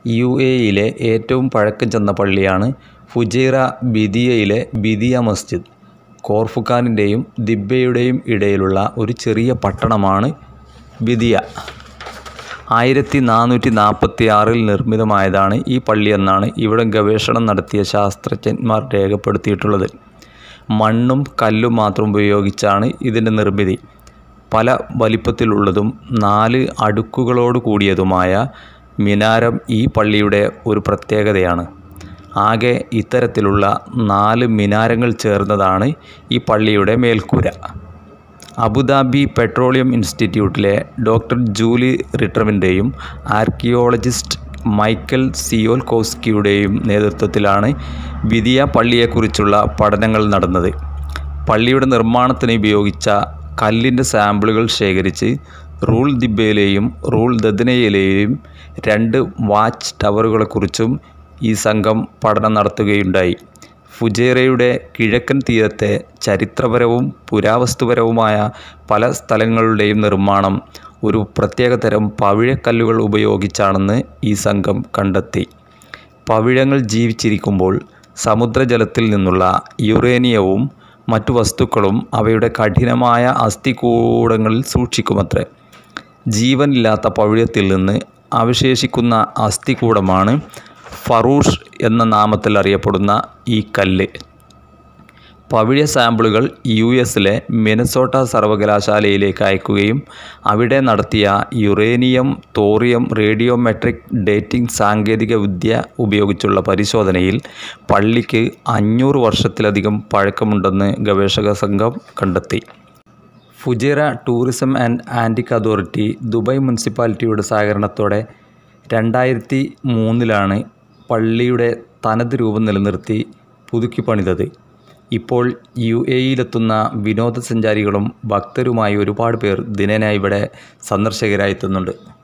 U എയിലെ ഏറ്റവും പഴക്കം ചെന്ന പള്ളിയാണ് ഫുജൈറ ബിദിയയിലെ ബിദിയ മസ്ജിദ് കോർഫുഖാനിൻ്റെയും ദിബ്ബയുടെയും ഇടയിലുള്ള ഒരു ചെറിയ പട്ടണമാണ് ബിദിയ ആയിരത്തി നാനൂറ്റി നാൽപ്പത്തി ആറിൽ നിർമ്മിതമായതാണ് ഈ പള്ളി എന്നാണ് ഇവിടെ ഗവേഷണം നടത്തിയ ശാസ്ത്രജ്ഞന്മാർ രേഖപ്പെടുത്തിയിട്ടുള്ളത് മണ്ണും കല്ലും മാത്രം ഉപയോഗിച്ചാണ് ഇതിൻ്റെ നിർമ്മിതി പല വലിപ്പത്തിലുള്ളതും നാല് അടുക്കുകളോട് കൂടിയതുമായ മിനാരം ഈ പള്ളിയുടെ ഒരു പ്രത്യേകതയാണ് ആകെ ഇത്തരത്തിലുള്ള നാല് മിനാരങ്ങൾ ചേർന്നതാണ് ഈ പള്ളിയുടെ മേൽക്കൂര അബുദാബി പെട്രോളിയം ഇൻസ്റ്റിറ്റ്യൂട്ടിലെ ഡോക്ടർ ജൂലി റിട്രവിൻ്റെയും ആർക്കിയോളജിസ്റ്റ് മൈക്കൽ സിയോൽകോസ്കിയുടെയും നേതൃത്വത്തിലാണ് ബിദിയ പള്ളിയെക്കുറിച്ചുള്ള പഠനങ്ങൾ നടന്നത് പള്ളിയുടെ നിർമ്മാണത്തിന് ഉപയോഗിച്ച കല്ലിൻ്റെ സാമ്പിളുകൾ ശേഖരിച്ച് റൂൾ ദിബയിലെയും റൂൾ ദദ്നയിലെയും രണ്ട് വാച്ച് ടവറുകളെക്കുറിച്ചും ഈ സംഘം പഠനം നടത്തുകയുണ്ടായി ഫുജേറയുടെ കിഴക്കൻ തീരത്തെ ചരിത്രപരവും പുരാവസ്തുപരവുമായ പല സ്ഥലങ്ങളുടെയും നിർമ്മാണം ഒരു പ്രത്യേകതരം പവിഴക്കല്ലുകൾ ഉപയോഗിച്ചാണെന്ന് ഈ സംഘം കണ്ടെത്തി പവിഴങ്ങൾ ജീവിച്ചിരിക്കുമ്പോൾ സമുദ്രജലത്തിൽ നിന്നുള്ള യുറേനിയവും മറ്റു വസ്തുക്കളും അവയുടെ കഠിനമായ അസ്ഥികൂടങ്ങളിൽ സൂക്ഷിക്കുമത്രേ ജീവനില്ലാത്ത പവിഴത്തിൽ നിന്ന് അവശേഷിക്കുന്ന അസ്ഥികൂടമാണ് ഫറൂഷ് എന്ന നാമത്തിൽ അറിയപ്പെടുന്ന ഈ കല്ല് പവിഴ സാമ്പിളുകൾ യു എസിലെ മിനസോട്ട സർവകലാശാലയിലേക്ക് അയക്കുകയും അവിടെ നടത്തിയ യുറേനിയം തോറിയം റേഡിയോമെട്രിക് ഡേറ്റിംഗ് സാങ്കേതിക വിദ്യ ഉപയോഗിച്ചുള്ള പരിശോധനയിൽ പള്ളിക്ക് അഞ്ഞൂറ് വർഷത്തിലധികം പഴക്കമുണ്ടെന്ന് ഗവേഷക സംഘം കണ്ടെത്തി Fujairah tourism and antique authority Dubai മുനിസിപ്പാലിറ്റിയുടെ സഹകരണത്തോടെ രണ്ടായിരത്തി മൂന്നിലാണ് പള്ളിയുടെ തനത് രൂപം നിലനിർത്തി പുതുക്കി പണിതത് ഇപ്പോൾ യു എയിലെത്തുന്ന വിനോദസഞ്ചാരികളും ഭക്തരുമായി ഒരുപാട് പേർ ദിനേന ഇവിടെ സന്ദർശകരായി എത്തുന്നുണ്ട്